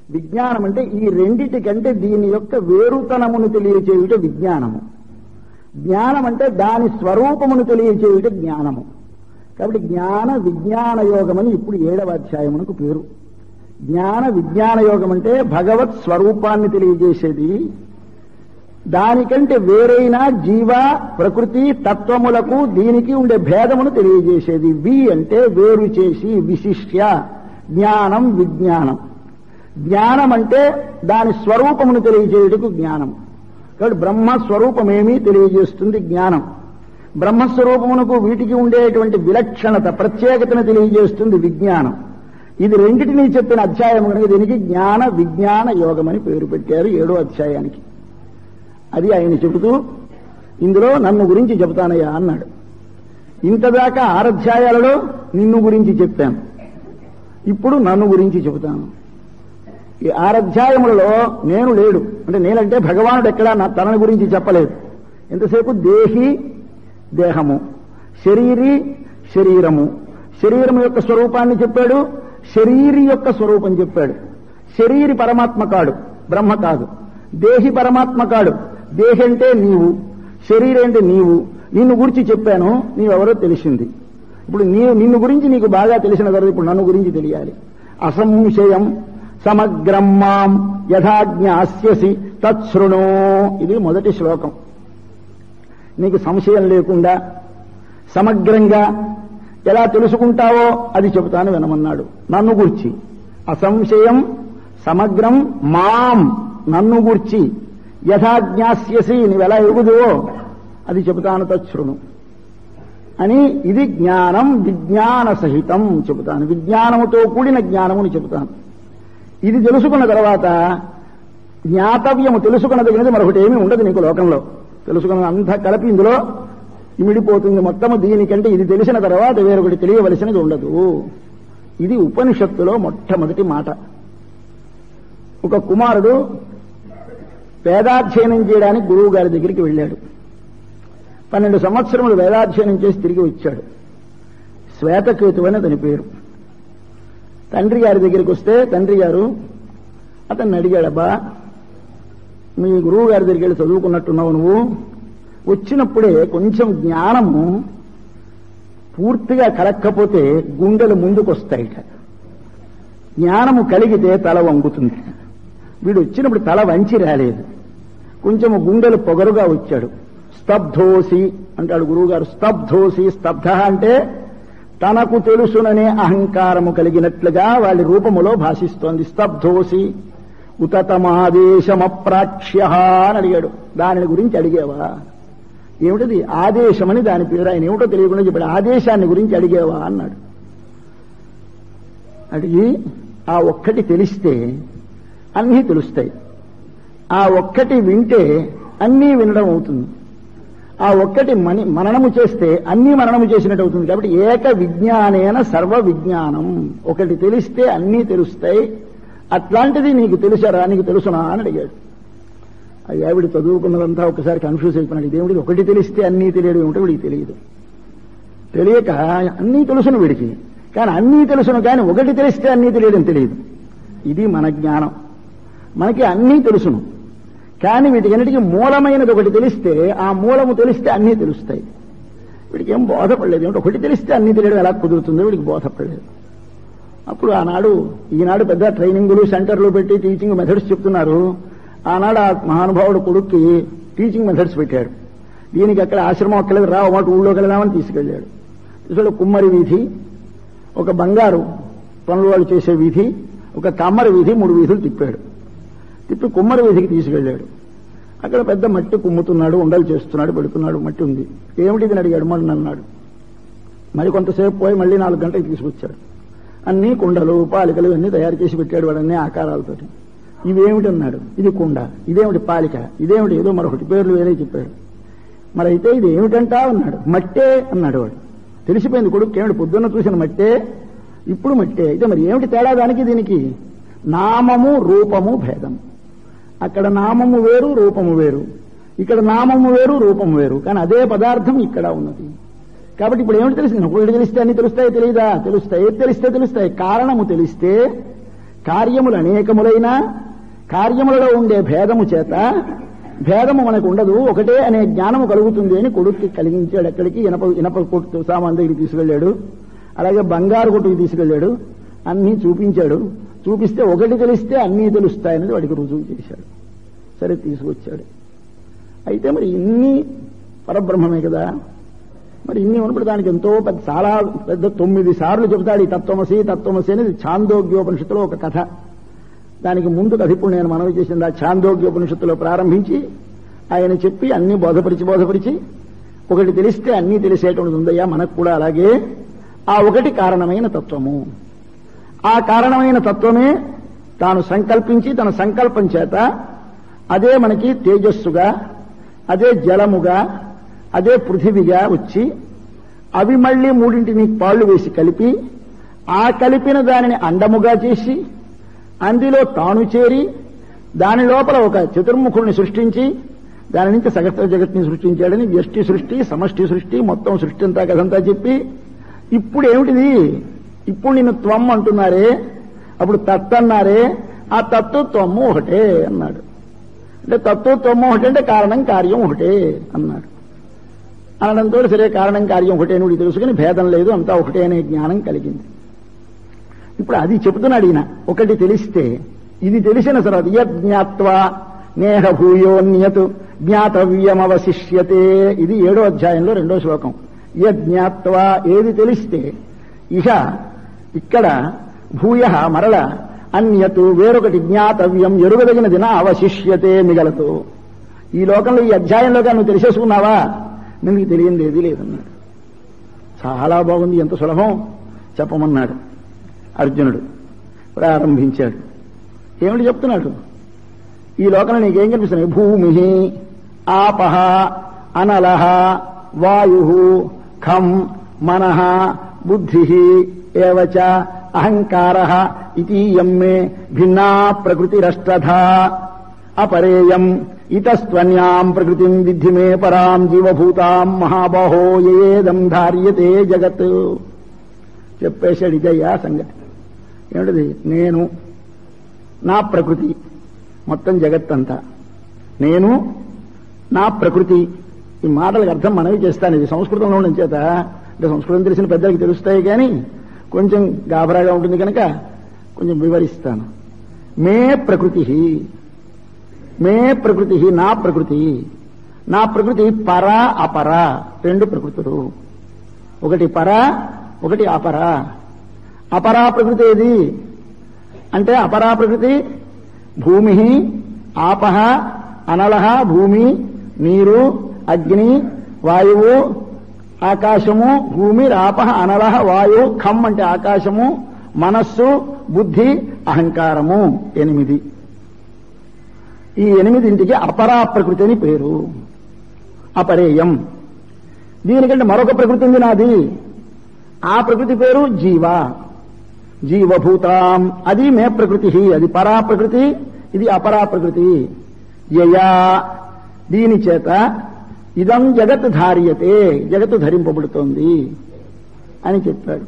విజ్ఞానం అంటే ఈ రెండిటి కంటే దీని యొక్క వేరుతనమును తెలియచేయుట విజ్ఞానము జ్ఞానం అంటే దాని స్వరూపమును తెలియచేయుట జ్ఞానము కాబట్టి జ్ఞాన విజ్ఞాన యోగం అని ఇప్పుడు ఏడవ అధ్యాయమునకు పేరు జ్ఞాన విజ్ఞాన యోగం అంటే భగవత్ స్వరూపాన్ని తెలియజేసేది దానికంటే వేరైన జీవ ప్రకృతి తత్వములకు దీనికి ఉండే భేదమును తెలియజేసేది వి అంటే వేరు చేసి విశిష్య జ్ఞానం విజ్ఞానం జ్ఞానం అంటే దాని స్వరూపమును తెలియజేయుటకు జ్ఞానం కాబట్టి బ్రహ్మ స్వరూపమేమీ తెలియజేస్తుంది జ్ఞానం బ్రహ్మస్వరూపమునకు వీటికి ఉండేటువంటి విలక్షణత ప్రత్యేకతను తెలియజేస్తుంది విజ్ఞానం ఇది రెండిటినీ చెప్పిన అధ్యాయం కనుక దీనికి జ్ఞాన విజ్ఞాన యోగం అని పేరు పెట్టారు ఏడో అధ్యాయానికి అది ఆయన చెబుతూ ఇందులో నన్ను గురించి చెబుతానయ్యా అన్నాడు ఇంతదాకా ఆరధ్యాయాలలో నిన్ను గురించి చెప్పాను ఇప్పుడు నన్ను గురించి చెబుతాను ఈ ఆరధ్యాయములలో నేను లేడు అంటే నేనంటే భగవానుడు ఎక్కడా నా తనని గురించి చెప్పలేదు ఎంతసేపు దేహి దేహము శరీరి శరీరము శరీరం యొక్క స్వరూపాన్ని చెప్పాడు శరీరి యొక్క స్వరూపం చెప్పాడు శరీరి పరమాత్మ కాడు బ్రహ్మ కాదు దేహి పరమాత్మ కాడు దేహి అంటే నీవు శరీరం అంటే నీవు నిన్ను గురించి చెప్పాను నీవెవరో తెలిసింది ఇప్పుడు నీ నిన్ను గురించి నీకు బాగా తెలిసిన తర్వాత ఇప్పుడు నన్ను గురించి తెలియాలి అసంశయం సమగ్రం మాం యథాజ్ఞాస్యసి తత్శృణో ఇది మొదటి శ్లోకం నీకు సంశయం లేకుండా సమగ్రంగా ఎలా తెలుసుకుంటావో అది చెబుతాను వినమన్నాడు నన్ను గూర్చి అసంశయం సమగ్రం మాం నన్ను గూర్చి యథాజ్ఞాస్యసి నీవెలా ఎగుదువో అది చెబుతాను తచ్చును అని ఇది జ్ఞానం విజ్ఞాన సహితం చెబుతాను విజ్ఞానముతో కూడిన జ్ఞానముని చెబుతాను ఇది తెలుసుకున్న తర్వాత జ్ఞాతవ్యము తెలుసుకున్న తగినది మరొకటి ఏమీ ఉండదు నీకు లోకంలో తెలుసుకున్న అంతా కలిపి ఇందులో ఇమిడిపోతుంది మొత్తము దీనికంటే ఇది తెలిసిన తర్వాత వేరొకటి తెలియవలసినది ఉండదు ఇది ఉపనిషత్తులో మొట్టమొదటి మాట ఒక కుమారుడు వేదాధ్యయనం చేయడానికి గురువు గారి దగ్గరికి వెళ్ళాడు పన్నెండు సంవత్సరములు వేదాధ్యయనం చేసి తిరిగి వచ్చాడు శ్వేతకేతు అని అతని పేరు తండ్రి గారి దగ్గరికి వస్తే తండ్రి గారు అతన్ని అడిగాడబ్బా మీ గురువు గారి దగ్గరికి వెళ్ళి చదువుకున్నట్టున్నావు నువ్వు వచ్చినప్పుడే కొంచెం జ్ఞానము పూర్తిగా కలక్కపోతే గుండెలు ముందుకొస్తాయిట జ్ఞానము కలిగితే తల వంగుతుంది వీడు వచ్చినప్పుడు తల వంచి రాలేదు కొంచెం గుండెలు పొగరుగా వచ్చాడు స్తబ్ధోసి అంటాడు గురువుగారు స్తబ్ధోసి స్తబ్ధ అంటే తనకు తెలుసుననే అహంకారము కలిగినట్లుగా వాళ్ళ రూపములో భాషిస్తోంది స్తబ్ధోసి ఉతతమాదేశమప్రాక్ష్య అని అడిగాడు దానిని గురించి అడిగేవా ఏమిటది ఆదేశమని దాని పేరు ఆయన ఏమిటో తెలియకుండా చెప్పాడు ఆదేశాన్ని గురించి అడిగేవా అన్నాడు అడిగి ఆ ఒక్కటి తెలిస్తే అన్నీ తెలుస్తాయి ఆ ఒక్కటి వింటే అన్నీ వినడం అవుతుంది ఆ ఒక్కటి మని మననము చేస్తే అన్నీ మననము చేసినట్టు అవుతుంది కాబట్టి ఏక విజ్ఞానేన సర్వ విజ్ఞానం ఒకటి తెలిస్తే అన్నీ తెలుస్తాయి అట్లాంటిది నీకు తెలుసరా నీకు తెలుసునా అని అడిగాడు అయ్యా వీడు చదువుకున్నదంతా ఒకసారి కన్ఫ్యూజ్ అయిపోయినాడు ఇదేమిటి ఒకటి తెలిస్తే అన్నీ తెలియడం ఏమిటో వీడికి తెలియదు తెలియక అన్నీ తెలుసును వీడికి కానీ అన్నీ తెలుసును కానీ ఒకటి తెలిస్తే అన్నీ తెలియడం తెలియదు ఇది మన జ్ఞానం మనకి అన్నీ తెలుసును కానీ వీటికన్నిటికీ మూలమైనది ఒకటి తెలిస్తే ఆ మూలము తెలిస్తే అన్నీ తెలుస్తాయి వీడికి ఏం బోధపడలేదు ఏమిటి ఒకటి తెలిస్తే అన్నీ తెలియడం ఎలా కుదురుతుందో వీడికి బోధపడలేదు అప్పుడు ఆనాడు ఈనాడు పెద్ద ట్రైనింగులు సెంటర్లు పెట్టి టీచింగ్ మెథడ్స్ చెప్తున్నారు ఆనాడు ఆ మహానుభావుడు కొడుక్కి టీచింగ్ మెథడ్స్ పెట్టాడు దీనికి అక్కడ ఆశ్రమం అక్కడికి రా మాట ఊళ్ళోకి వెళ్దామని తీసుకెళ్లాడు తీసుకెళ్ళి కుమ్మరి వీధి ఒక బంగారు పనులు వాళ్ళు చేసే వీధి ఒక కమ్మరి వీధి మూడు వీధులు తిప్పాడు తిప్పి కుమ్మరి వీధికి తీసుకెళ్లాడు అక్కడ పెద్ద మట్టి కుమ్ముతున్నాడు ఉండలు చేస్తున్నాడు పెడుతున్నాడు మట్టి ఉంది ఏమిటిది అడిగాడు మరి అన్నాడు మరి కొంతసేపు పోయి మళ్ళీ నాలుగు గంటలకు తీసుకొచ్చాడు అన్ని కుండలు పాలికలు ఇవన్నీ తయారు చేసి పెట్టాడు వాడన్నీ ఆకారాలతోటి ఇవేమిటన్నాడు ఇది కుండ ఇదేమిటి పాలిక ఇదేమిటి ఏదో మరొకటి పేర్లు వేరే చెప్పాడు మరి అయితే ఇది ఏమిటంటా అన్నాడు మట్టే అన్నాడు వాడు తెలిసిపోయింది కొడుకు ఏమిటి పొద్దున్న చూసిన మట్టే ఇప్పుడు మట్టే అయితే మరి ఏమిటి తేడా దానికి దీనికి నామము రూపము భేదం అక్కడ నామము వేరు రూపము వేరు ఇక్కడ నామము వేరు రూపము వేరు కానీ అదే పదార్థం ఇక్కడ ఉన్నది కాబట్టి ఇప్పుడు ఏమిటి తెలిసింది ఒకటి తెలిస్తే అన్ని తెలుస్తాయి తెలియదా తెలుస్తాయి ఏది తెలిస్తే తెలుస్తాయి కారణము తెలిస్తే కార్యములు అనేకములైన కార్యములలో ఉండే భేదము చేత భేదము మనకు ఉండదు ఒకటే అనే జ్ఞానము కలుగుతుంది అని కొడుక్కి కలిగించాడు ఎక్కడికి ఇనప ఇనప కొట్టు సామాన్ దగ్గరికి తీసుకెళ్ళాడు అలాగే బంగారు కొట్టుకు తీసుకెళ్ళాడు అన్నీ చూపించాడు చూపిస్తే ఒకటి తెలిస్తే అన్నీ తెలుస్తాయని వాడికి రుజువు చేశాడు సరే తీసుకొచ్చాడు అయితే మరి ఇన్ని పరబ్రహ్మమే కదా మరి ఇన్ని ఉన్నప్పుడు దానికి ఎంతో పెద్ద చాలా పెద్ద తొమ్మిది సార్లు చెబుతాడు ఈ తత్వమసి తత్వమసి అనేది ఛాందోగ్యోపనిషత్తులో ఒక కథ దానికి ముందు కథ ఇప్పుడు నేను మనవి చేసింది ఆ ఛాందోగ్యోపనిషత్తులో ప్రారంభించి ఆయన చెప్పి అన్ని బోధపరిచి బోధపరిచి ఒకటి తెలిస్తే అన్నీ తెలిసేటువంటిది ఉందయ్యా మనకు కూడా అలాగే ఆ ఒకటి కారణమైన తత్వము ఆ కారణమైన తత్వమే తాను సంకల్పించి తన సంకల్పం చేత అదే మనకి తేజస్సుగా అదే జలముగా అదే పృథివిగా వచ్చి అవి మళ్ళీ మూడింటిని పాళ్లు వేసి కలిపి ఆ కలిపిన దానిని అండముగా చేసి అందులో తాను చేరి దాని లోపల ఒక చతుర్ముఖుడిని సృష్టించి దాని నుంచి సగస్త్ర జగత్ని సృష్టించాడని వ్యష్టి సృష్టి సమష్టి సృష్టి మొత్తం సృష్టి అంతా కదంతా చెప్పి ఇప్పుడు ఏమిటిది ఇప్పుడు నిన్ను త్వం అంటున్నారే అప్పుడు తత్ అన్నారే ఆ తత్తు త్వమ్ము ఒకటే అన్నాడు అంటే తత్వ త్వమ్ము ఒకటే అంటే కారణం కార్యం ఒకటే అన్నాడు అనడంతో సరే కారణం కార్యం ఒకటే నువ్వు తెలుసుకుని భేదం లేదు అంతా ఒకటే అనే జ్ఞానం కలిగింది ఇప్పుడు అది చెబుతున్నాడు ఈయన ఒకటి తెలిస్తే ఇది తెలిసిన తర్వాత యజ్ఞాత్వ నేహ భూయోన్యత్ జ్ఞాతవ్యమవశిష్యతే ఇది ఏడో అధ్యాయంలో రెండో శ్లోకం యజ్ఞాత్వ ఏది తెలిస్తే ఇహ ఇక్కడ భూయ మరల అన్యతు వేరొకటి జ్ఞాతవ్యం ఎరుగదగినదిన అవశిష్యతే మిగలదు ఈ లోకంలో ఈ అధ్యాయంలో నువ్వు తెలిసేసుకున్నావా నీకు తెలియంది ఏదీ లేదన్నాడు చాలా బాగుంది ఎంత సులభం చెప్పమన్నాడు అర్జునుడు ప్రారంభించాడు ఏమిటి చెప్తున్నాడు ఈ లోకంలో నీకేం కనిపిస్తున్నాయి భూమి ఆపహ అనలహ వాయు ఖం మనః బుద్ధి ఏవచ అహంకార ఇతీయం మే భిన్నా ప్రకృతిరష్టధా అపరేయం ఇతస్త్వన్యాం ప్రకృతిం విద్ధి మే పరాం జీవభూతాం మహాబాహో ఏదం ధార్యతే జగత్ చెప్పేశాడు ఇదయ్యా సంగతి ఏమిటిది నేను నా ప్రకృతి మొత్తం జగత్తంతా నేను నా ప్రకృతి ఈ మాటలకు అర్థం మనవి చేస్తాను ఇది సంస్కృతంలో ఉండడం చేత అంటే సంస్కృతం తెలిసిన పెద్దలకి తెలుస్తాయి కానీ కొంచెం గాబరాగా ఉంటుంది కనుక కొంచెం వివరిస్తాను మే ప్రకృతి మే ప్రకృతి నా ప్రకృతి నా ప్రకృతి పర అపర రెండు ప్రకృతులు ఒకటి పర ఒకటి అపర అపరా ప్రకృతి ఏది అంటే అపరా ప్రకృతి భూమి ఆపహ అనలహ భూమి నీరు అగ్ని వాయువు ఆకాశము భూమి రాపహ అనలహ వాయువు ఖమ్ అంటే ఆకాశము మనస్సు బుద్ధి అహంకారము ఎనిమిది ఈ ఎనిమిదింటికి అపరా ప్రకృతి అని పేరు అపరేయం దీనికంటే మరొక ప్రకృతి ఉంది నాది ఆ ప్రకృతి పేరు జీవ జీవభూతాం అది మే ప్రకృతి అది పరా ప్రకృతి ఇది అపరా ప్రకృతి యయా దీని చేత ఇదం జగత్ ధార్యతే జగత్తు ధరింపబడుతోంది అని చెప్పాడు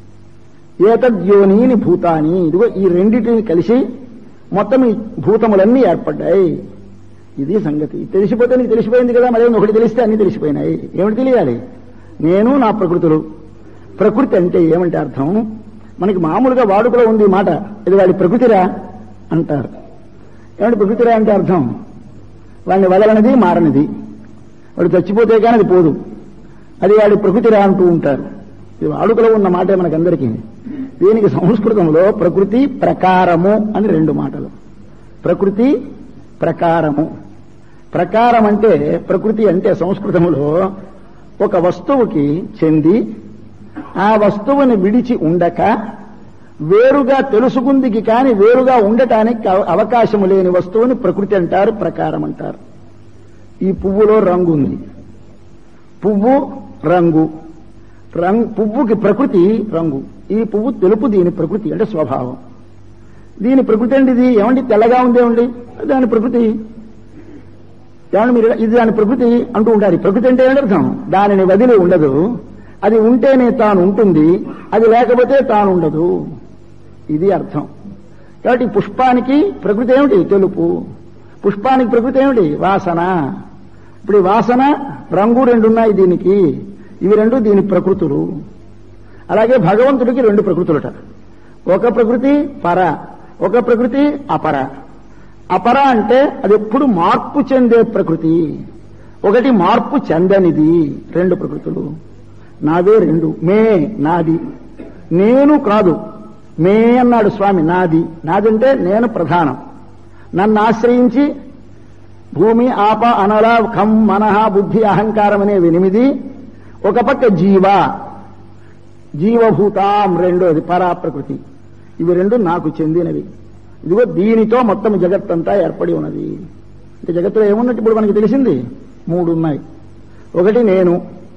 ఏతద్యోనీని భూతాని ఇదిగో ఈ రెండిటిని కలిసి మొత్తం ఈ భూతములన్నీ ఏర్పడ్డాయి ఇది సంగతి తెలిసిపోతే నీకు తెలిసిపోయింది కదా మరేం ఒకటి తెలిస్తే అన్ని తెలిసిపోయినాయి ఏమిటి తెలియాలి నేను నా ప్రకృతులు ప్రకృతి అంటే ఏమంటే అర్థం మనకి మామూలుగా వాడుకలో ఉంది ఈ మాట ఇది వాడి ప్రకృతిరా అంటారు ఏమంటే ప్రకృతిరా అంటే అర్థం వాడిని వదలనిది మారనిది వాడు చచ్చిపోతే కానీ అది పోదు అది వాడి ప్రకృతిరా అంటూ ఉంటారు ఇది వాడుకలో ఉన్న మాటే మనకందరికీ దీనికి సంస్కృతంలో ప్రకృతి ప్రకారము అని రెండు మాటలు ప్రకృతి ప్రకారము ప్రకారం అంటే ప్రకృతి అంటే సంస్కృతములో ఒక వస్తువుకి చెంది ఆ వస్తువుని విడిచి ఉండక వేరుగా తెలుసుకుందికి కాని వేరుగా ఉండటానికి అవ- అవకాశము లేని వస్తువుని ప్రకృతి అంటారు ప్రకారం అంటారు ఈ పువ్వులో రంగు ఉంది పువ్వు రంగు రంగు పువ్వుకి ప్రకృతి రంగు ఈ పువ్వు తెలుపు దీని ప్రకృతి అంటే స్వభావం దీని ప్రకృతి అండి ఇది ఏమండి తెల్లగా ఉందేమండి దాని ప్రకృతి ఏమండి మీరు ఇది దాని ప్రకృతి అంటూ ఉంటారు ఈ ప్రకృతి అంటే ఏంటి అర్థం దానిని వదిలి ఉండదు అది ఉంటేనే తాను ఉంటుంది అది లేకపోతే తాను ఉండదు ఇది అర్థం కాబట్టి ఈ పుష్పానికి ప్రకృతి ఏమిటి తెలుపు పుష్పానికి ప్రకృతి ఏమిటి వాసన ఇప్పుడు ఈ వాసన రంగు రెండు ఉన్నాయి దీనికి ఇవి రెండు దీని ప్రకృతులు అలాగే భగవంతుడికి రెండు ప్రకృతులట ఒక ప్రకృతి పర ఒక ప్రకృతి అపర అపర అంటే అది ఎప్పుడు మార్పు చెందే ప్రకృతి ఒకటి మార్పు చెందనిది రెండు ప్రకృతులు నావే రెండు మే నాది నేను కాదు మే అన్నాడు స్వామి నాది నాదంటే నేను ప్రధానం నన్ను ఆశ్రయించి భూమి ఆప అనల ఖం మనహ బుద్ధి అహంకారం అనేవి ఎనిమిది ఒక పక్క జీవ జీవభూతాం రెండోది పరాప్రకృతి ఇవి రెండు నాకు చెందినవి ఇదిగో దీనితో మొత్తం జగత్తంతా ఏర్పడి ఉన్నది అంటే జగత్తులో ఏమున్నట్టు ఇప్పుడు మనకి తెలిసింది మూడు ఉన్నాయి ఒకటి నేను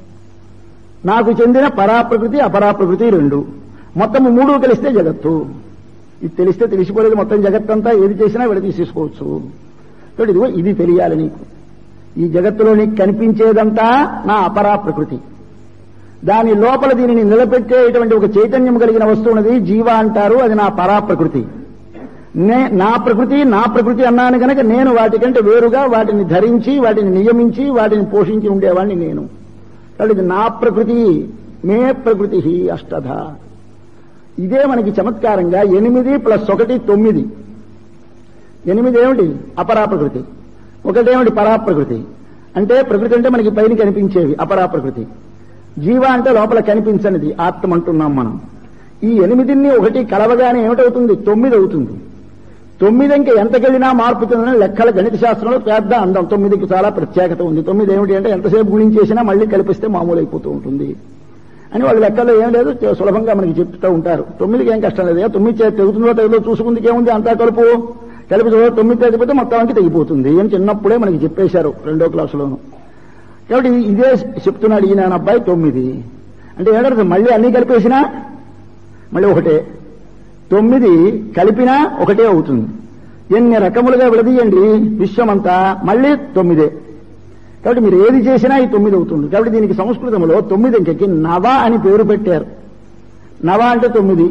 నాకు చెందిన పరాప్రకృతి అపరాప్రకృతి రెండు మొత్తం మూడు కలిస్తే జగత్తు ఇది తెలిస్తే తెలిసిపోలేదు మొత్తం జగత్తంతా ఏది చేసినా విడ తీసేసుకోవచ్చు కాబట్టి ఇదిగో ఇది తెలియాలి నీకు ఈ జగత్తులో నీకు కనిపించేదంతా నా అపరా ప్రకృతి దాని లోపల దీనిని నిలబెట్టేటువంటి ఒక చైతన్యం కలిగిన వస్తువు ఉన్నది జీవ అంటారు అది నా పరా ప్రకృతి నే నా ప్రకృతి నా ప్రకృతి అన్నాను కనుక నేను వాటికంటే వేరుగా వాటిని ధరించి వాటిని నియమించి వాటిని పోషించి ఉండేవాడిని నేను కాబట్టి ఇది నా ప్రకృతి మే ప్రకృతి అష్టధ ఇదే మనకి చమత్కారంగా ఎనిమిది ప్లస్ ఒకటి తొమ్మిది ఎనిమిది ఏమిటి అపరాప్రకృతి ఒకటేమిటి పరాప్రకృతి అంటే ప్రకృతి అంటే మనకి పైన కనిపించేవి అపరాప్రకృతి జీవ అంటే లోపల కనిపించనిది ఆత్మ అంటున్నాం మనం ఈ ఎనిమిదిని ఒకటి కలవగానే ఏమిటవుతుంది తొమ్మిది అవుతుంది తొమ్మిది ఇంకా ఎంతకెళ్ళినా మార్పు చెందిన లెక్కల గణిత శాస్త్రంలో పెద్ద అందం తొమ్మిదికి చాలా ప్రత్యేకత ఉంది తొమ్మిది ఏమిటి అంటే ఎంతసేపు గుణించేసినా మళ్ళీ కలిపిస్తే మామూలు అయిపోతూ ఉంటుంది అని వాళ్ళ లెక్కల్లో ఏం లేదు చే- సులభంగా మనకి చెప్తూ ఉంటారు తొమ్మిదికి ఏం కష్టం లేదు ఏ తొమ్మిది చే- తెగుతుందో తెగుదో చూసుకుందుకు ఏముంది అంతా కలుపు కలిపి చూడ తొమ్మిది తెగిపోతే మొత్తం అంకి తెగిపోతుంది అని చిన్నప్పుడే మనకి చెప్పేశారు రెండో క్లాసులోను కాబట్టి ఇదే చెప్తున్నాడు ఈయన ఆయన అబ్బాయి తొమ్మిది అంటే ఏంటంటే మళ్ళీ అన్ని కలిపేసినా మళ్ళీ ఒకటే తొమ్మిది కలిపినా ఒకటే అవుతుంది ఎన్ని రకములుగా విడదీయండి విశ్వమంతా మళ్ళీ తొమ్మిదే కాబట్టి మీరు ఏది చేసినా ఈ తొమ్మిది అవుతుంది కాబట్టి దీనికి సంస్కృతంలో తొమ్మిది ఇంకెక్కి నవ అని పేరు పెట్టారు నవ అంటే తొమ్మిది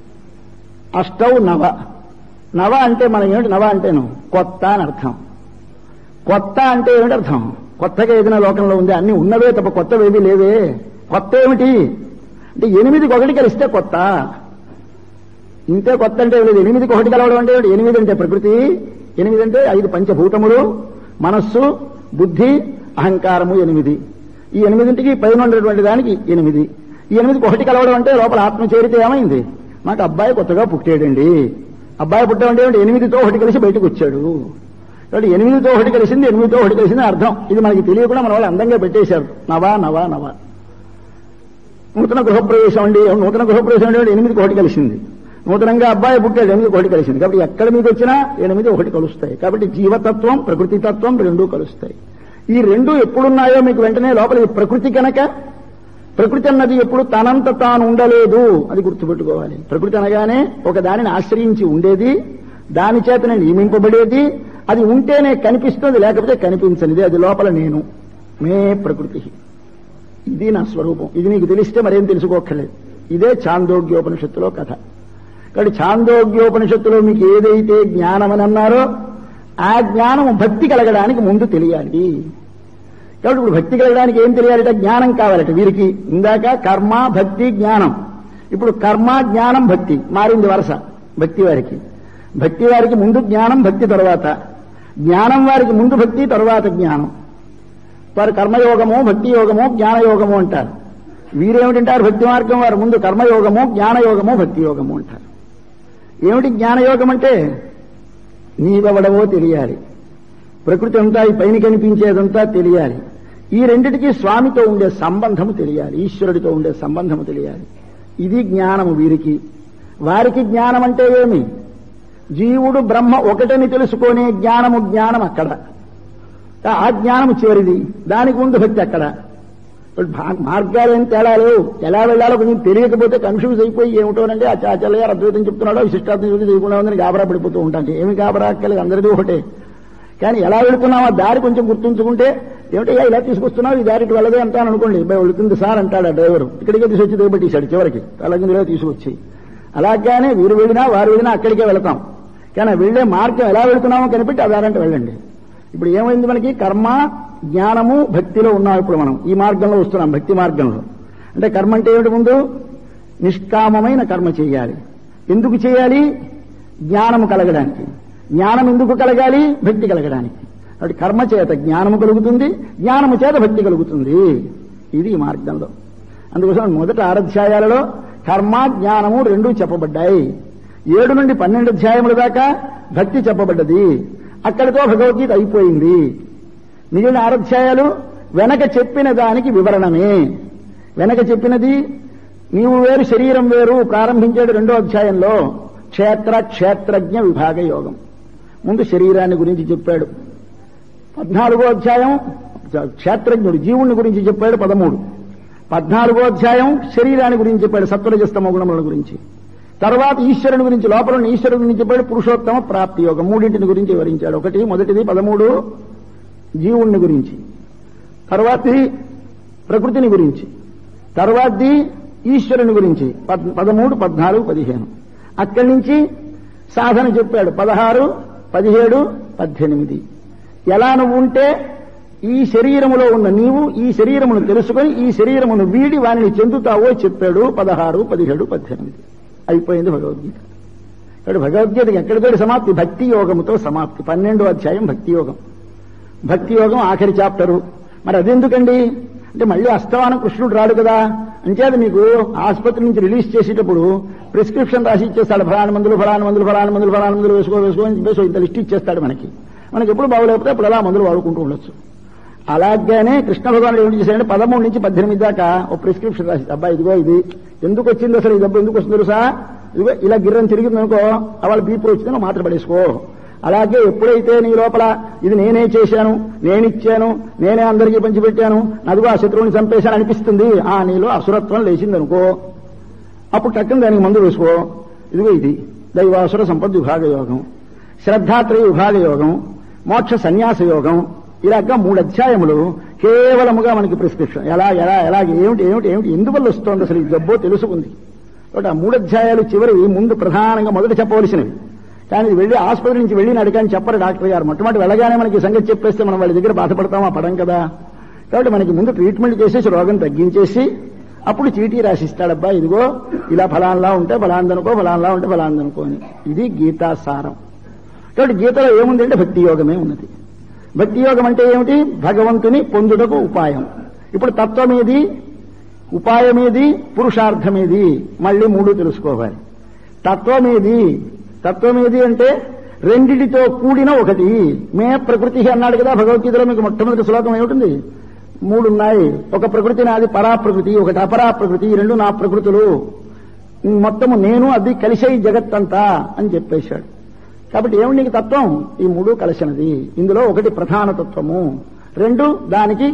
అష్టౌ నవ నవ అంటే మనం ఏమిటి నవ అంటేను కొత్త అని అర్థం కొత్త అంటే ఏమిటి అర్థం కొత్తగా ఏదైనా లోకంలో ఉంది అన్ని ఉన్నవే తప్ప కొత్తవేవి లేవే కొత్త ఏమిటి అంటే ఎనిమిదికి ఒకటి కలిస్తే కొత్త ఇంతే కొత్త అంటే ఏం లేదు ఎనిమిదికి ఒకటి కలవడం అంటే ఏమిటి? ఎనిమిది అంటే ప్రకృతి ఎనిమిది అంటే ఐదు పంచభూతములు మనస్సు బుద్ధి అహంకారము ఎనిమిది ఈ ఎనిమిదింటికి పైన ఉన్నటువంటి దానికి ఎనిమిది ఈ ఎనిమిదికి ఒకటి కలవడం అంటే లోపల ఆత్మ చేరితే ఏమైంది నాకు అబ్బాయి కొత్తగా పుట్టాడండి అబ్బాయి పుట్టాడంటే ఏమిటి? ఎనిమిదితో ఒకటి కలిసి బయటకు వచ్చాడు కాబట్టి ఎనిమిదితో ఒకటి కలిసింది ఎనిమిదితో ఒకటి కలిసింది అర్థం ఇది మనకి తెలియకుండా మన వాళ్ళు అందంగా పెట్టేశారు నవా నవా నవా నూతన గృహప్రవేశం అండి నూతన గృహప్రవేశం అంటే ఎనిమిదికి ఒకటి కలిసింది నూతనంగా అబ్బాయి పుట్టాడు ఎనిమిదికి ఒకటి కలిసింది కాబట్టి ఎక్కడ మీకు వచ్చినా ఎనిమిది ఒకటి కలుస్తాయి కాబట్టి జీవతత్వం ప్రకృతి తత్వం రెండూ కలుస్తాయి ఈ రెండు ఎప్పుడున్నాయో మీకు వెంటనే లోపల ఈ ప్రకృతి కనుక ప్రకృతి అన్నది ఎప్పుడు తనంత తాను ఉండలేదు అది గుర్తుపెట్టుకోవాలి ప్రకృతి అనగానే ఒక దానిని ఆశ్రయించి ఉండేది దాని చేతనే నియమింపబడేది అది ఉంటేనే కనిపిస్తుంది లేకపోతే కనిపించనిది అది లోపల నేను మే ప్రకృతి ఇది నా స్వరూపం ఇది నీకు తెలిస్తే మరేం తెలుసుకోక్కర్లేదు ఇదే ఛాందోగ్యోపనిషత్తులో కథ కాబట్టి ఛాందోగ్యోపనిషత్తులో మీకు ఏదైతే జ్ఞానం అని అన్నారో ఆ జ్ఞానం భక్తి కలగడానికి ముందు తెలియాలి కాబట్టి ఇప్పుడు భక్తి కలగడానికి ఏం తెలియాలట జ్ఞానం కావాలట వీరికి ఇందాక కర్మ భక్తి జ్ఞానం ఇప్పుడు కర్మ జ్ఞానం భక్తి మారింది వరస భక్తి వారికి భక్తి వారికి ముందు జ్ఞానం భక్తి తర్వాత జ్ఞానం వారికి ముందు భక్తి తర్వాత జ్ఞానం వారు కర్మయోగము భక్తి యోగము జ్ఞానయోగము అంటారు వీరేమిటంటారు భక్తి మార్గం వారు ముందు కర్మయోగము జ్ఞానయోగము భక్తి యోగము అంటారు ఏమిటి జ్ఞానయోగం అంటే నీవెవడవో తెలియాలి ప్రకృతి అంతా ఈ పైన కనిపించేదంతా తెలియాలి ఈ రెండిటికి స్వామితో ఉండే సంబంధము తెలియాలి ఈశ్వరుడితో ఉండే సంబంధము తెలియాలి ఇది జ్ఞానము వీరికి వారికి జ్ఞానం అంటే ఏమి జీవుడు బ్రహ్మ ఒకటని తెలుసుకునే జ్ఞానము జ్ఞానం అక్కడ ఆ జ్ఞానము చివరిది దానికి ముందు భక్తి అక్కడ ఇప్పుడు భా- మార్గాలు ఏం తేడా లేవు ఎలా వెళ్ళాలో కొంచెం తెలియకపోతే కన్ఫ్యూజ్ అయిపోయి ఏమిటోనంటే ఆ చాచల్ గారు అద్వైతం చెప్తున్నాడో విశిష్టాద్వైతం చేయకుండా ఉందని గాబరా పడిపోతూ ఉంటాను ఏమి గాబరా అక్కర్లేదు అందరిది ఒకటే కానీ ఎలా వెళుతున్నావు ఆ దారి కొంచెం గుర్తుంచుకుంటే ఏమిటయ్యా ఇలా తీసుకొస్తున్నావు ఈ దారికి వెళ్ళదే అంటాను అనుకోండి "అబ్బాయి, వెళుతుంది సార్ అంటాడు ఆ డ్రైవర్ ఇక్కడికే తీసుకొచ్చి దిగబెట్టేశాడు చివరికి తలగిందులో తీసుకొచ్చి అలాగానే వీరు వెళ్ళినా వారు వెళ్ళినా అక్కడికే వెళతాం కానీ వెళ్లే మార్గం ఎలా వెళుతున్నామో కనిపెట్టి ఆ దారంటే వెళ్ళండి ఇప్పుడు ఏమైంది మనకి కర్మ జ్ఞానము భక్తిలో ఉన్నాం ఇప్పుడు మనం ఈ మార్గంలో వస్తున్నాం భక్తి మార్గంలో అంటే కర్మ అంటే ఏమిటి ముందు నిష్కామమైన కర్మ చేయాలి ఎందుకు చేయాలి జ్ఞానము కలగడానికి జ్ఞానం ఎందుకు కలగాలి భక్తి కలగడానికి కాబట్టి కర్మ చేత జ్ఞానము కలుగుతుంది జ్ఞానము చేత భక్తి కలుగుతుంది ఇది ఈ మార్గంలో అందుకోసం మొదట ఆరధ్యాయాలలో కర్మ జ్ఞానము రెండూ చెప్పబడ్డాయి ఏడు నుండి పన్నెండు అధ్యాయముల దాకా భక్తి చెప్పబడ్డది అక్కడితో భగవద్గీత అయిపోయింది మిగిలిన ఆరధ్యాయాలు వెనక చెప్పిన దానికి వివరణమే వెనక చెప్పినది నీవు వేరు శరీరం వేరు ప్రారంభించాడు రెండో అధ్యాయంలో క్షేత్ర క్షేత్రజ్ఞ విభాగ యోగం ముందు శరీరాన్ని గురించి చెప్పాడు పద్నాలుగో అధ్యాయం క్షేత్రజ్ఞుడు జీవుని గురించి చెప్పాడు పదమూడు పద్నాలుగో అధ్యాయం శరీరాన్ని గురించి చెప్పాడు సత్వరజస్తమ గుణముల గురించి తర్వాత ఈశ్వరుని గురించి లోపల ఉన్న ఈశ్వరుని గురించి చెప్పాడు పురుషోత్తమ ప్రాప్తి యోగం మూడింటిని గురించి వివరించాడు ఒకటి మొదటిది పదమూడు జీవుణ్ణి గురించి తర్వాతది ప్రకృతిని గురించి తర్వాతది ఈశ్వరుని గురించి పద్- పదమూడు పద్నాలుగు పదిహేను అక్కడి నుంచి సాధన చెప్పాడు పదహారు పదిహేడు పద్దెనిమిది ఎలా నువ్వు ఉంటే ఈ శరీరములో ఉన్న నీవు ఈ శరీరమును తెలుసుకొని ఈ శరీరమును వీడి వానిని చెందుతావో చెప్పాడు పదహారు పదిహేడు పద్దెనిమిది అయిపోయింది భగవద్గీత ఇక్కడ భగవద్గీతకి ఎక్కడితోటి సమాప్తి భక్తి యోగముతో సమాప్తి పన్నెండో అధ్యాయం భక్తి యోగం భక్తి యోగం ఆఖరి చాప్టరు మరి అదెందుకండి అంటే మళ్ళీ అస్తమానం కృష్ణుడు రాడు కదా అంచేది మీకు ఆసుపత్రి నుంచి రిలీజ్ చేసేటప్పుడు ప్రిస్క్రిప్షన్ రాసి ఇచ్చేస్తాడు ఫలానా మందులు ఫలానా మందులు ఫలానా మందులు ఫలానా మందులు వేసుకో వేసుకో అని చెప్పేసి ఇంత లిస్ట్ ఇచ్చేస్తాడు మనకి మనకి ఎప్పుడు బాగోలేకపోతే అప్పుడు అలా మందులు వాడుకుంటూ ఉండొచ్చు అలాగనే కృష్ణ భగవానుడు ఏం చేశాడంటే పదమూడు నుంచి పద్దెనిమిది దాకా ఓ ప్రిస్క్రిప్షన్ రాసి అబ్బా ఇదిగో ఇది ఎందుకు వచ్చింది అసలు ఈ డబ్బు ఎందుకు వస్తుంది తెలుసా ఇదిగో ఇలా గిర్రం తిరిగింది అనుకో వాళ్ళ బీపీ వచ్చిందో నువ్వు మాత్ర పడేసుకో అలాగే ఎప్పుడైతే నీ లోపల ఇది నేనే చేశాను నేనిచ్చాను నేనే అందరికీ పంచిపెట్టాను అదిగో ఆ శత్రువుని చంపేశాను అనిపిస్తుంది ఆ నీలో అసురత్వం లేచింది అనుకో అప్పుడు టక్కన దానికి మందు వేసుకో ఇదిగో ఇది దైవాసుర సంపద్ విభాగ యోగం శ్రద్ధాత్రయ విభాగ యోగం మోక్ష సన్యాస యోగం ఇలాగా మూడు అధ్యాయములు కేవలముగా మనకి ప్రిస్క్రిప్షన్ ఎలా ఎలా ఎలా ఏమిటి ఏమిటి ఏమిటి ఎందువల్ల వస్తోంది అసలు ఈ జబ్బో తెలుసుకుంది కాబట్టి ఆ మూడు అధ్యాయాలు చివరివి ముందు ప్రధానంగా మొదట చెప్పవలసినవి కానీ ఇది వెళ్ళి ఆసుపత్రి నుంచి వెళ్ళి అడిగాని చెప్పరు డాక్టర్ గారు మొట్టమొదటి వెళ్ళగానే మనకి ఈ సంగతి చెప్పేస్తే మనం వాళ్ళ దగ్గర బాధపడతామా పడం కదా కాబట్టి మనకి ముందు ట్రీట్మెంట్ చేసేసి రోగం తగ్గించేసి అప్పుడు చీటీ రాసిస్తాడబ్బా ఇదిగో ఇలా ఫలాన్లా ఉంటే ఫలాందనుకో ఫలాన్లా ఉంటే ఫలాందనుకో అని ఇది గీతా సారం కాబట్టి గీతలో ఏముంది అంటే భక్తి యోగమే ఉన్నది భక్తి యోగం అంటే ఏమిటి భగవంతుని పొందుటకు ఉపాయం ఇప్పుడు తత్వమేది ఉపాయమేది పురుషార్థమేది మళ్ళీ మూడు తెలుసుకోవాలి తత్వమేది తత్వమేది అంటే రెండిటితో కూడిన ఒకటి మే ప్రకృతి అన్నాడు కదా భగవద్గీతలో మీకు మొట్టమొదటి శ్లోకం ఏమిటి మూడు ఉన్నాయి ఒక ప్రకృతి నాది పరా ప్రకృతి ఒకటి అపరా ప్రకృతి ఈ రెండు నా ప్రకృతులు మొత్తము నేను అది కలిసే ఈ జగత్తంతా అని చెప్పేశాడు కాబట్టి ఏమిటి నీకు తత్వం ఈ మూడు కలిసినది ఇందులో ఒకటి ప్రధాన తత్వము రెండు దానికి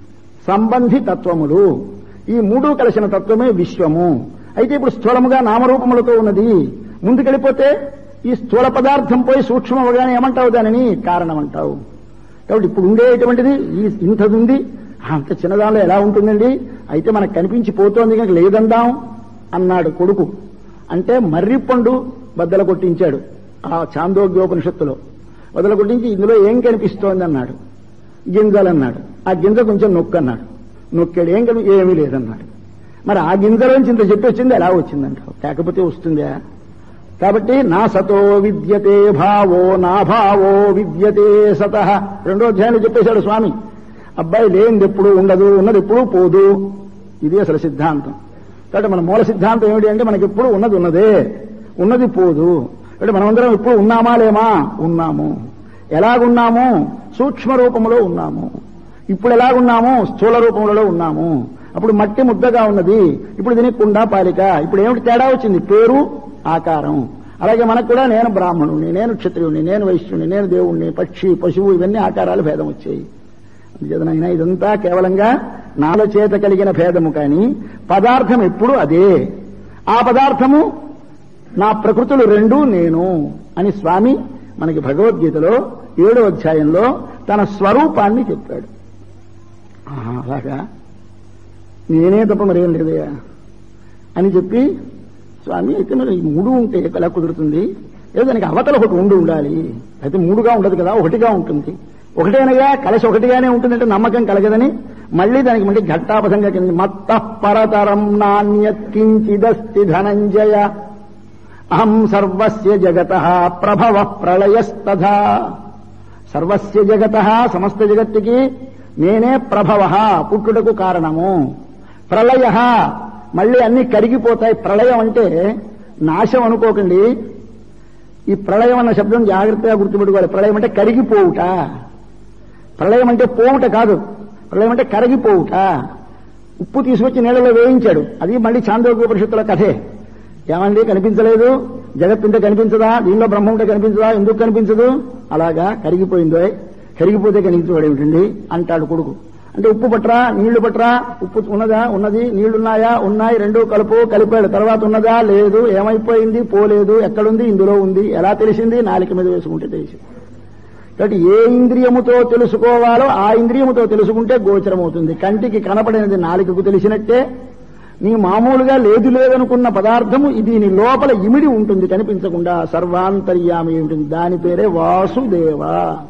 సంబంధి తత్వములు ఈ మూడు కలిసిన తత్వమే విశ్వము అయితే ఇప్పుడు స్థూలముగా నామరూపములతో ఉన్నది ముందుకెళ్ళిపోతే ఈ స్థూల పదార్థం పోయి సూక్ష్మం అవగానే ఏమంటావు దానిని కారణం అంటావు కాబట్టి ఇప్పుడు ఉండేటువంటిది ఈ ఇంతది ఉంది అంత చిన్నదానిలో ఎలా ఉంటుందండి అయితే మనకు కనిపించి పోతోంది కనుక లేదందాం అన్నాడు కొడుకు అంటే మర్రి పండు బద్దల కొట్టించాడు ఆ చాందోగ్యోపనిషత్తులో బద్దల కొట్టించి ఇందులో ఏం కనిపిస్తోంది అన్నాడు గింజలన్నాడు ఆ గింజ కొంచెం నొక్కు అన్నాడు నొక్కాడు ఏం కని ఏమీ లేదన్నాడు మరి ఆ గింజలోంచి ఇంత చెప్పి వచ్చింది ఎలా వచ్చిందంటావు లేకపోతే వస్తుందా కాబట్టి నా సతో విద్యతే భావో నా భావో విద్యతే సత రెండో అధ్యాయంలో చెప్పేశాడు స్వామి అబ్బాయి లేనిది ఎప్పుడు ఉండదు ఉన్నది ఎప్పుడు పోదు ఇది అసలు సిద్ధాంతం కాబట్టి మన మూల సిద్ధాంతం ఏమిటి అంటే మనకి ఎప్పుడు ఉన్నది ఉన్నదే ఉన్నది పోదు అంటే మనమందరం ఇప్పుడు ఉన్నామా లేమా ఉన్నాము ఎలాగున్నాము సూక్ష్మ రూపంలో ఉన్నాము ఇప్పుడు ఎలాగున్నాము స్థూల రూపంలో ఉన్నాము అప్పుడు మట్టి ముద్దగా ఉన్నది ఇప్పుడు దీనికి కుండ పాలిక ఇప్పుడు ఏమిటి తేడా వచ్చింది పేరు ఆకారం అలాగే మనకు కూడా నేను బ్రాహ్మణుని నేను క్షత్రియుని నేను వైశ్యుని నేను దేవుణ్ణి పక్షి పశువు ఇవన్నీ ఆకారాలు భేదం వచ్చాయి అందుచేతనైనా ఇదంతా కేవలంగా నాలో చేత కలిగిన భేదము కానీ పదార్థం ఎప్పుడు అదే ఆ పదార్థము నా ప్రకృతులు రెండూ నేను అని స్వామి మనకి భగవద్గీతలో ఏడో అధ్యాయంలో తన స్వరూపాన్ని చెప్పాడు ఆహా, అలాగా నేనే తప్ప మరేం లేదయ్యా అని చెప్పి స్వామి అయితే మరి ఈ మూడు ఉంటే ఎలా కుదురుతుంది ఏదో దానికి అవతల ఒకటి ఉండి ఉండాలి అయితే మూడుగా ఉండదు కదా ఒకటిగా ఉంటుంది ఒకటేనగా కలిసి ఒకటిగానే ఉంటుందంటే నమ్మకం కలగదని మళ్ళీ దానికి మళ్ళీ ఘట్టాపథంగా కింద మత్త పరతరం నాణ్యత్కించిదస్తి ధనంజయ అహం సర్వస్య జగత ప్రభవ ప్రళయస్తథా సర్వస్య జగత సమస్త జగత్తుకి నేనే ప్రభవ పుట్టుటకు కారణము ప్రళయ మళ్ళీ అన్ని కరిగిపోతాయి ప్రళయం అంటే నాశం అనుకోకండి ఈ ప్రళయం అన్న శబ్దం జాగ్రత్తగా గుర్తుపెట్టుకోవాలి ప్రళయం అంటే కరిగిపోవుట ప్రళయం అంటే పోవుట కాదు ప్రళయం అంటే కరిగిపోవుట ఉప్పు తీసుకొచ్చి నీళ్ళలో వేయించాడు అది మళ్ళీ చాంద్రోగ్యోపనిషత్తుల కథే ఏమండి కనిపించలేదు జగత్ ఉంటే కనిపించదా దీనిలో బ్రహ్మ ఉంటే కనిపించదా ఎందుకు కనిపించదు అలాగా కరిగిపోయిందో కరిగిపోతే కనిపించవాడు ఏమిటండి అంటాడు కొడుకు అంటే ఉప్పు పట్రా నీళ్లు పట్రా ఉప్పు ఉన్నదా ఉన్నది నీళ్లున్నాయా ఉన్నాయి రెండు కలుపు కలిపాడు తర్వాత ఉన్నదా లేదు ఏమైపోయింది పోలేదు ఎక్కడుంది ఇందులో ఉంది ఎలా తెలిసింది నాలిక మీద వేసుకుంటే తెలిసింది కాబట్టి ఏ ఇంద్రియముతో తెలుసుకోవాలో ఆ ఇంద్రియముతో తెలుసుకుంటే గోచరమవుతుంది కంటికి కనపడినది నాలికకు తెలిసినట్టే నీ మామూలుగా లేదు లేదనుకున్న పదార్థము ఇది నీ లోపల ఇమిడి ఉంటుంది కనిపించకుండా సర్వాంతర్యామి ఉంటుంది దాని పేరే వాసుదేవ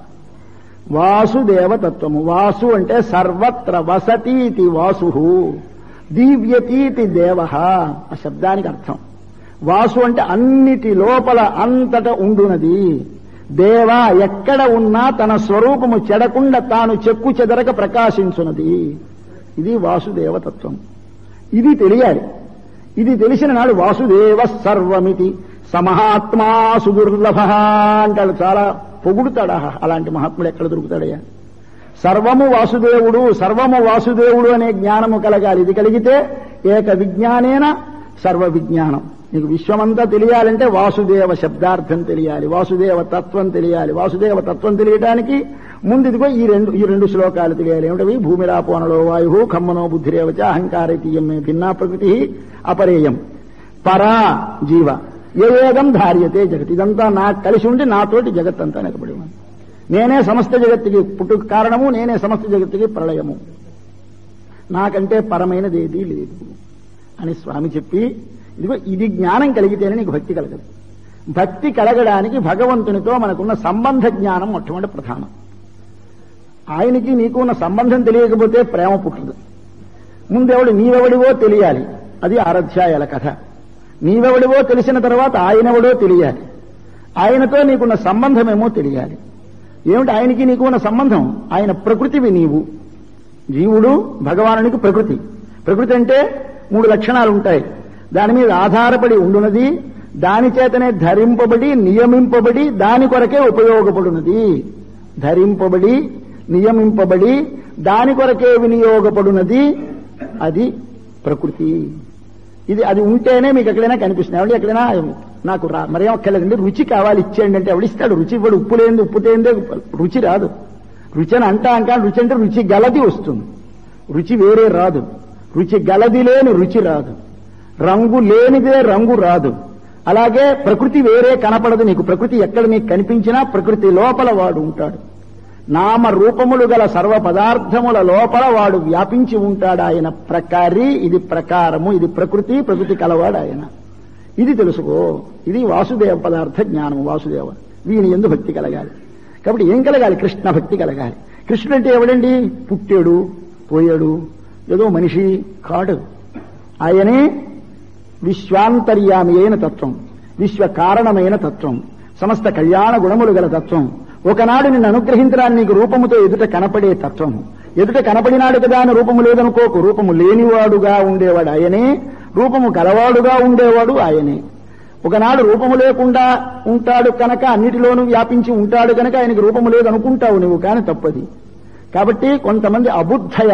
వాసుదేవ తత్వము వాసు అంటే సర్వత్ర వసతీతి వాసు దీవ్యతీతి దేవ ఆ శబ్దానికి అర్థం వాసు అంటే అన్నిటి లోపల అంతట ఉండునది దేవ ఎక్కడ ఉన్నా తన స్వరూపము చెడకుండా తాను చెక్కు చెదరక ప్రకాశించున్నది ఇది వాసుదేవతత్వం ఇది తెలియాలి ఇది తెలిసిన నాడు వాసుదేవ సర్వమితి సమహాత్మా సుదుర్లభ అంటాడు చాలా పొగుడుతాడా అలాంటి మహాత్ముడు ఎక్కడ దొరుకుతాడయ్యా సర్వము వాసుదేవుడు సర్వము వాసుదేవుడు అనే జ్ఞానము కలగాలి ఇది కలిగితే ఏక విజ్ఞానేన సర్వ విజ్ఞానం నీకు విశ్వమంతా తెలియాలంటే వాసుదేవ శబ్దార్థం తెలియాలి వాసుదేవ తత్వం తెలియాలి వాసుదేవ తత్వం తెలియటానికి ముందు ఇదిగో ఈ రెండు ఈ రెండు శ్లోకాలు తెలియాలి ఏమిటవి భూమిరాపోనలో వాయు ఖమ్మనో బుద్ధిరేవచ అహంకారైతీయం మే భిన్నా ప్రకృతి అపరేయం పరా జీవ ఏదం ధార్యతే జగత్ ఇదంతా నాకు కలిసి ఉండి నాతోటి జగత్ అంతా నెకబడి ఉంది నేనే సమస్త జగత్తుకి పుట్టుకు కారణము నేనే సమస్త జగత్తుకి ప్రళయము నాకంటే పరమైనది ఏదీ లేదు అని స్వామి చెప్పి ఇదిగో ఇది జ్ఞానం కలిగితేనే నీకు భక్తి కలగదు భక్తి కలగడానికి భగవంతునితో మనకున్న సంబంధ జ్ఞానం మొట్టమొదటి ప్రధానం ఆయనకి నీకు ఉన్న సంబంధం తెలియకపోతే ప్రేమ పుట్టదు ముందెవడు నీవెవడివో తెలియాలి అది ఆరాధ్యాయాల కథ నీవెవడివో తెలిసిన తర్వాత ఆయనెవడో తెలియాలి ఆయనతో నీకున్న సంబంధమేమో తెలియాలి ఏమిటి ఆయనకి నీకు ఉన్న సంబంధం ఆయన ప్రకృతివి నీవు జీవుడు భగవానునికి ప్రకృతి ప్రకృతి అంటే మూడు లక్షణాలు ఉంటాయి దాని మీద ఆధారపడి ఉండునది దాని చేతనే ధరింపబడి నియమింపబడి దాని కొరకే ఉపయోగపడునది ధరింపబడి నియమింపబడి దాని కొరకే వినియోగపడునది అది ప్రకృతి ఇది అది ఉంటేనే మీకు ఎక్కడైనా కనిపిస్తుంది ఎవరు ఎక్కడైనా నాకు రా మరేం అక్కర్లేదండి రుచి కావాలి ఇచ్చేయండి అంటే ఎవడిస్తాడు రుచి ఇవ్వడు ఉప్పు లేనిది ఉప్పు తేందే రుచి రాదు రుచి అని అంటా అంటా రుచి అంటే రుచి గలది వస్తుంది రుచి వేరే రాదు రుచి గలది లేని రుచి రాదు రంగు లేనిదే రంగు రాదు అలాగే ప్రకృతి వేరే కనపడదు నీకు ప్రకృతి ఎక్కడ నీకు కనిపించినా ప్రకృతి లోపల వాడు ఉంటాడు నామ రూపములు గల సర్వ పదార్థముల లోపల వాడు వ్యాపించి ఉంటాడు ఆయన ప్రకారి ఇది ప్రకారము ఇది ప్రకృతి ప్రకృతి కలవాడు ఆయన ఇది తెలుసుకో ఇది వాసుదేవ పదార్థ జ్ఞానము వాసుదేవ వీని ఎందు భక్తి కలగాలి కాబట్టి ఏం కలగాలి కృష్ణ భక్తి కలగాలి కృష్ణుడు అంటే ఎవడండి పుట్టాడు పోయాడు ఏదో మనిషి కాడు ఆయనే విశ్వాంతర్యామి అయిన తత్వం విశ్వ కారణమైన తత్వం సమస్త కళ్యాణ గుణములు గల తత్వం ఒకనాడు నిన్ను అనుగ్రహించడానికి నీకు రూపముతో ఎదుట కనపడే తత్వం ఎదుట కనపడినాడు కదా అని రూపము లేదనుకోకు రూపము లేనివాడుగా ఉండేవాడు ఆయనే రూపము గలవాడుగా ఉండేవాడు ఆయనే ఒకనాడు రూపము లేకుండా ఉంటాడు కనుక అన్నిటిలోనూ వ్యాపించి ఉంటాడు కనుక ఆయనకి రూపము లేదనుకుంటావు నువ్వు కాని తప్పది కాబట్టి కొంతమంది అబుద్ధయ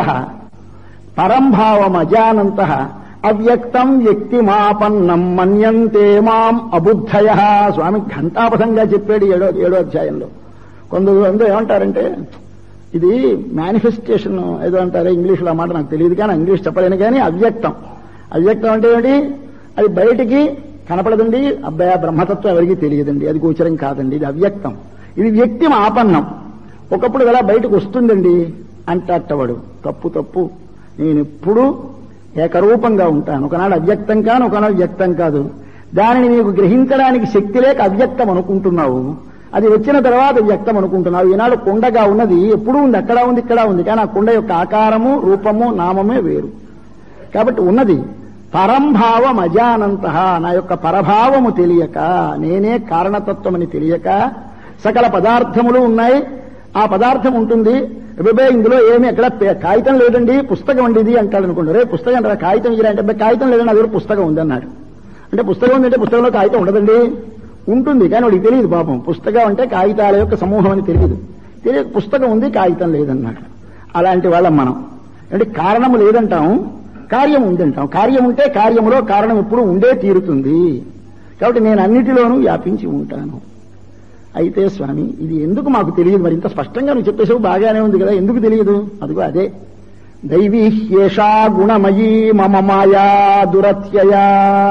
పరంభావం అజానంత అవ్యక్తం వ్యక్తిమాపన్నం మన్యంతే మాం అబుద్ధయ స్వామి ఘంటాపథంగా చెప్పాడు ఏడో ఏడో అధ్యాయంలో కొందరు అందరూ ఏమంటారంటే ఇది మేనిఫెస్టేషన్ ఏదో అంటారే ఇంగ్లీష్లో ఆ మాట నాకు తెలియదు కానీ ఇంగ్లీష్ చెప్పలేను కానీ అవ్యక్తం అవ్యక్తం అంటే ఏమిటి అది బయటికి కనపడదండి అబ్బాయి బ్రహ్మతత్వం ఎవరికి తెలియదండి అది గోచరం కాదండి ఇది అవ్యక్తం ఇది వ్యక్తి ఆపన్నం ఒకప్పుడు ఇలా బయటకు వస్తుందండి అంటట్టవాడు తప్పు తప్పు నేను ఎప్పుడు ఏకరూపంగా ఉంటాను ఒకనాడు అవ్యక్తం కాను ఒకనాడు వ్యక్తం కాదు దానిని నీకు గ్రహించడానికి శక్తి లేక అవ్యక్తం అనుకుంటున్నావు అది వచ్చిన తర్వాత వ్యక్తం అనుకుంటున్నావు ఈనాడు కుండగా ఉన్నది ఎప్పుడూ ఉంది అక్కడ ఉంది ఇక్కడ ఉంది కానీ ఆ కుండ యొక్క ఆకారము రూపము నామమే వేరు కాబట్టి ఉన్నది పరంభావం అజానంత నా యొక్క పరభావము తెలియక నేనే కారణతత్వమని తెలియక సకల పదార్థములు ఉన్నాయి ఆ పదార్థం ఉంటుంది అబ్బాయి ఇందులో ఏమి ఎక్కడ పే- కాగితం లేదండి పుస్తకం అండి ఇది అంటాడు అనుకోండి రే పుస్తకం అంటారా కాగితం ఇరా అంటే "అబ్బాయి, కాగితం లేదండి అది పుస్తకం ఉంది అన్నాడు అంటే పుస్తకం ఉందంటే పుస్తకంలో కాగితం ఉండదండి ఉంటుంది కానీ వాడికి తెలియదు పాపం పుస్తకం అంటే కాగితాల యొక్క సమూహం అని తెలియదు తెలియక పుస్తకం ఉంది కాగితం లేదన్నాడు అలాంటి వాళ్ళం మనం అంటే కారణము లేదంటాం కార్యం ఉందంటాం కార్యం ఉంటే కార్యములో కారణం ఎప్పుడు ఉండే తీరుతుంది కాబట్టి నేను అన్నిటిలోనూ వ్యాపించి ఉంటాను అయితే స్వామి ఇది ఎందుకు మాకు తెలియదు మరి ఇంత స్పష్టంగా నువ్వు చెప్పేసావు బాగానే ఉంది కదా ఎందుకు తెలియదు అదిగో అదే దైవీ హ్యేషా గుణమయీ మమ మాయా దురత్యయా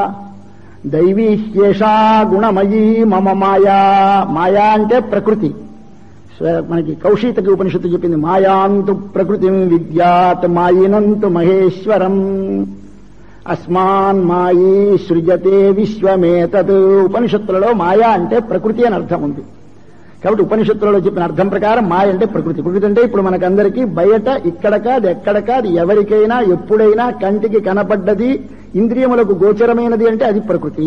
దైవీ హ్యేషా గుణమయీ మమ మాయా మాయా అంటే ప్రకృతి స్వ- మనకి కౌశీతకి ఉపనిషత్తు చెప్పింది మాయాంతు ప్రకృతిం విద్యాత్ మాయినంతు మహేశ్వరం అస్మాన్ మాయీ సృజతే విశ్వమేతత్ ఉపనిషత్తులలో మాయా అంటే ప్రకృతి అని అర్థం ఉంది కాబట్టి ఉపనిషత్తులలో చెప్పిన అర్థం ప్రకారం మాయ అంటే ప్రకృతి ప్రకృతి అంటే ఇప్పుడు మనకందరికీ బయట ఇక్కడ కాదు ఎక్కడ కాదు ఎవరికైనా ఎప్పుడైనా కంటికి కనపడ్డది ఇంద్రియములకు గోచరమైనది అంటే అది ప్రకృతి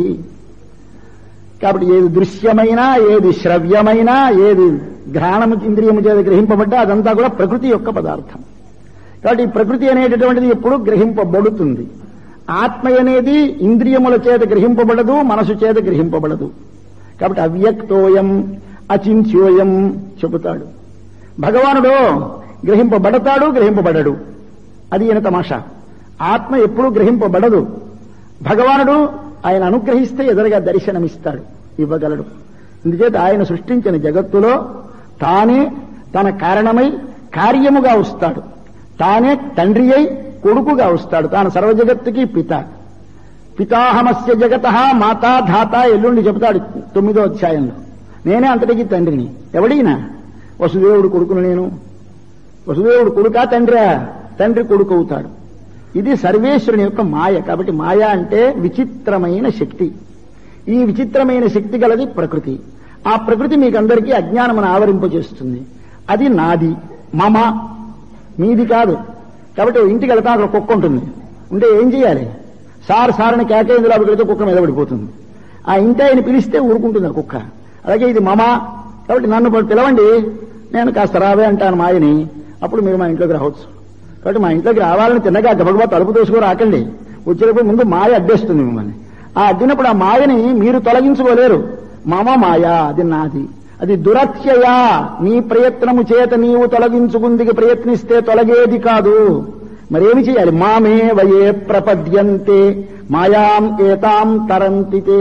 కాబట్టి ఏది దృశ్యమైనా ఏది శ్రవ్యమైనా ఏది ఘ్రాణము ఇంద్రియము చేత గ్రహింపబడ్డా అదంతా కూడా ప్రకృతి యొక్క పదార్థం కాబట్టి ఈ ప్రకృతి అనేటటువంటిది ఎప్పుడు గ్రహింపబడుతుంది ఆత్మ అనేది ఇంద్రియముల చేత గ్రహింపబడదు మనసు చేత గ్రహింపబడదు కాబట్టి అవ్యక్తోయం అచింత్యోయం చెబుతాడు భగవానుడు గ్రహింపబడతాడు గ్రహింపబడడు అది ఈయన తమాషా ఆత్మ ఎప్పుడూ గ్రహింపబడదు భగవానుడు ఆయన అనుగ్రహిస్తే ఎదురుగా దర్శనమిస్తాడు ఇవ్వగలడు ఇందుచేత ఆయన సృష్టించిన జగత్తులో తానే తన కారణమై కార్యముగా వస్తాడు తానే తండ్రి అయి కొడుకుగా వస్తాడు తాను సర్వజగత్తుకి పిత పితాహమస్య జగత మాతా ధాత ఎల్లుండి చెబుతాడు తొమ్మిదో అధ్యాయంలో నేనే అంతటికి తండ్రిని ఎవడీనా వసుదేవుడు కొడుకును నేను వసుదేవుడు కొడుకా తండ్రా తండ్రి కొడుకు అవుతాడు ఇది సర్వేశ్వరుని యొక్క మాయ కాబట్టి మాయ అంటే విచిత్రమైన శక్తి ఈ విచిత్రమైన శక్తి గలది ప్రకృతి ఆ ప్రకృతి మీకందరికీ అజ్ఞానమును ఆవరింపజేస్తుంది అది నాది మమ మీది కాదు కాబట్టి ఓ ఇంటికి వెళ్తా అక్కడ కుక్క ఉంటుంది ఉంటే ఏం చేయాలి సార్ సార్ని కేకేందులో పెడితే కుక్క మీద పడిపోతుంది ఆ ఇంటి ఆయన పిలిస్తే ఊరుకుంటుంది ఆ కుక్క అలాగే ఇది మమ కాబట్టి నన్ను ప- పిలవండి నేను కాస్త రావే అంటాను మాయని అప్పుడు మీరు మా ఇంట్లోకి రావచ్చు కాబట్టి మా ఇంట్లోకి రావాలని తిన్నగా గబగబా తలుపు తోసుకో రాకండి వచ్చేటప్పుడు ముందు మాయ అడ్డేస్తుంది మిమ్మల్ని ఆ అడ్డినప్పుడు ఆ మాయని మీరు తొలగించుకోలేరు మమ మాయ అది నాది అది దురత్యయా నీ ప్రయత్నము చేత నీవు తొలగించుకుందికి ప్రయత్నిస్తే తొలగేది కాదు మరేమి చేయాలి మామే వయే ప్రపద్యంతే మాయాం ఏతాం తరంతితే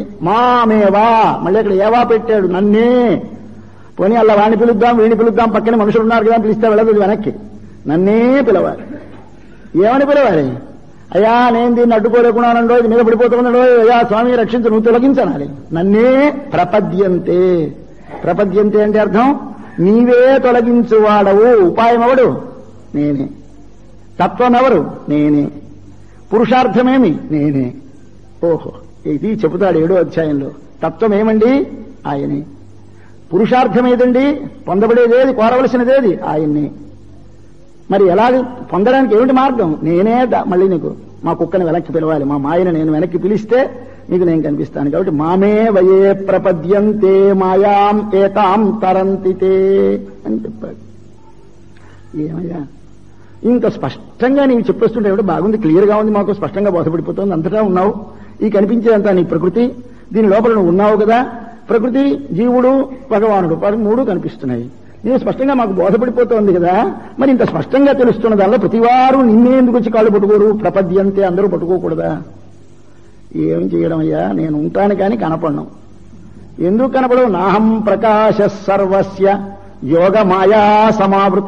మామేవా మళ్ళీ అక్కడ ఏవా పెట్టాడు నన్నే పోనీ అలా వాడిని పిలుద్దాం వీడిని పిలుద్దాం పక్కన మనుషులు ఉన్నారు కదా పిలిస్తే వెళ్ళదు ఇది వెనక్కి నన్నే పిలవాలి ఏమని పిలవాలి అయ్యా నేను దీన్ని అడ్డుకోలేకున్నానండో ఇది మీద పడిపోతున్నాడో అయ్యా స్వామి రక్షించు నువ్వు తొలగించనాలి నన్నే ప్రపద్యంతే ప్రపద్యంతే అంటే అర్థం నీవే తొలగించువాడవు ఉపాయం ఎవడు నేనే తత్వం ఎవరు నేనే పురుషార్థమేమి నేనే ఓహో ఇది చెబుతాడు ఏడో అధ్యాయంలో తత్వం ఏమండి ఆయనే పురుషార్థం ఏదండి పొందబడేదేది కోరవలసినదేది ఆయన్నే మరి ఎలాగ పొందడానికి ఏమిటి మార్గం నేనే దా- మళ్ళీ నీకు మా కుక్కని వెనక్కి పిలవాలి మా మాయని నేను వెనక్కి పిలిస్తే నీకు నేను కనిపిస్తాను కాబట్టి మామే వయే ప్రపద్యంతే మాయాం ఏతాం తరంతితే అని చెప్పాడు ఏమయ్యా ఇంత స్పష్టంగా నీవు చెప్పేస్తుంటే ఏమిటో బాగుంది క్లియర్ గా ఉంది మాకు స్పష్టంగా బోధపడిపోతుంది అంతటా ఉన్నావు ఈ కనిపించేదంతా నీ ప్రకృతి దీని లోపల నువ్వు ఉన్నావు కదా ప్రకృతి జీవుడు భగవానుడు వారు మూడు కనిపిస్తున్నాయి నేను స్పష్టంగా మాకు బోధపడిపోతోంది కదా మరి ఇంత స్పష్టంగా తెలుస్తున్న దానిలో ప్రతివారు నిన్నే ఎందుకు వచ్చి కాళ్ళు పట్టుకోరు ప్రపద్యంతే అందరూ పట్టుకోకూడదా ఏం చేయడం అయ్యా నేను ఉంటాను కానీ కనపడను ఎందుకు కనపడవు నాహం ప్రకాశ సర్వస్య యోగ మాయా సమావృత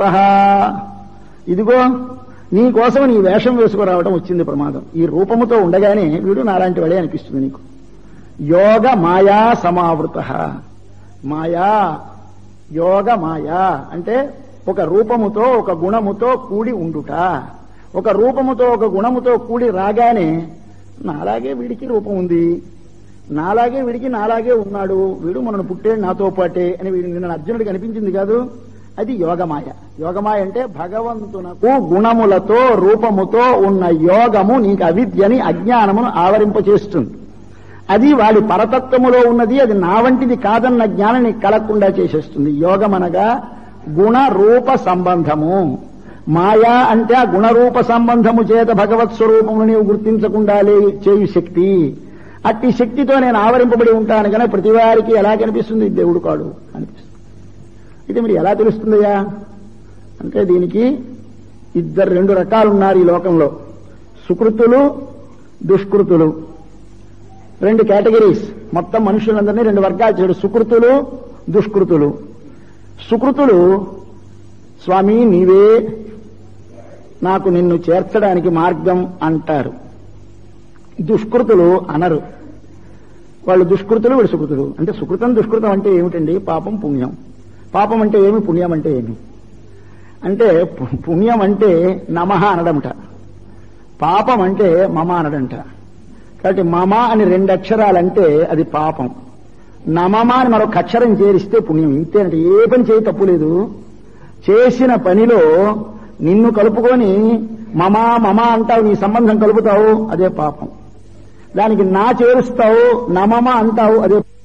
ఇదిగో నీ కోసం నీ వేషం వేసుకురావడం వచ్చింది ప్రమాదం ఈ రూపముతో ఉండగానే వీడు నాలాంటి వాడే అనిపిస్తుంది నీకు యోగ మాయా సమావృత మాయా యోగ మాయా అంటే ఒక రూపముతో ఒక గుణముతో కూడి ఉండుట ఒక రూపముతో ఒక గుణముతో కూడి రాగానే నాలాగే వీడికి రూపం ఉంది నాలాగే వీడికి నాలాగే ఉన్నాడు వీడు మనను పుట్టాడు నాతో పాటే అని వీడి నిన్న అర్జునుడికి అనిపించింది కాదు అది యోగమాయ యోగమాయ అంటే భగవంతునకు గుణములతో రూపముతో ఉన్న యోగము నీకు అవిద్యని అజ్ఞానమును ఆవరింపచేస్తుంది అది వాడి పరతత్వములో ఉన్నది అది నా వంటిది కాదన్న జ్ఞానం నీకు కలగకుండా చేసేస్తుంది యోగం అనగా గుణ రూప సంబంధము మాయా అంటే ఆ గుణరూప సంబంధము చేత భగవత్ స్వరూపమును నీవు గుర్తించకుండా లే- చేయు శక్తి అట్టి శక్తితో నేను ఆవరింపబడి ఉంటాను కానీ ప్రతి వారికి ఎలా కనిపిస్తుంది ఇది దేవుడు కాడు అనిపిస్తుంది ఇది మీరు ఎలా తెలుస్తుందయ్యా అంటే దీనికి ఇద్దరు రెండు రకాలు ఉన్నారు ఈ లోకంలో సుకృతులు దుష్కృతులు రెండు కేటగిరీస్ మొత్తం మనుషులందరినీ రెండు వర్గాలు చేయడు సుకృతులు దుష్కృతులు సుకృతులు స్వామి నీవే నాకు నిన్ను చేర్చడానికి మార్గం అంటారు దుష్కృతులు అనరు వాళ్ళు దుష్కృతులు వీడు సుకృతులు అంటే సుకృతం దుష్కృతం అంటే ఏమిటండి పాపం పుణ్యం పాపం అంటే ఏమి పుణ్యం అంటే ఏమి అంటే పు- పుణ్యం అంటే నమః అనడమట పాపం అంటే మమ అనడంట కాబట్టి మమ అని రెండు అక్షరాలంటే అది పాపం నమమ అని మరొక అక్షరం చేరిస్తే పుణ్యం ఇంతేనంటే ఏ పని చేయి తప్పు లేదు చేసిన పనిలో నిన్ను కలుపుకొని మమ మమ అంటావు నీ సంబంధం కలుపుతావు అదే పాపం దానికి నా చేరుస్తావు నమమ అంటావు అదే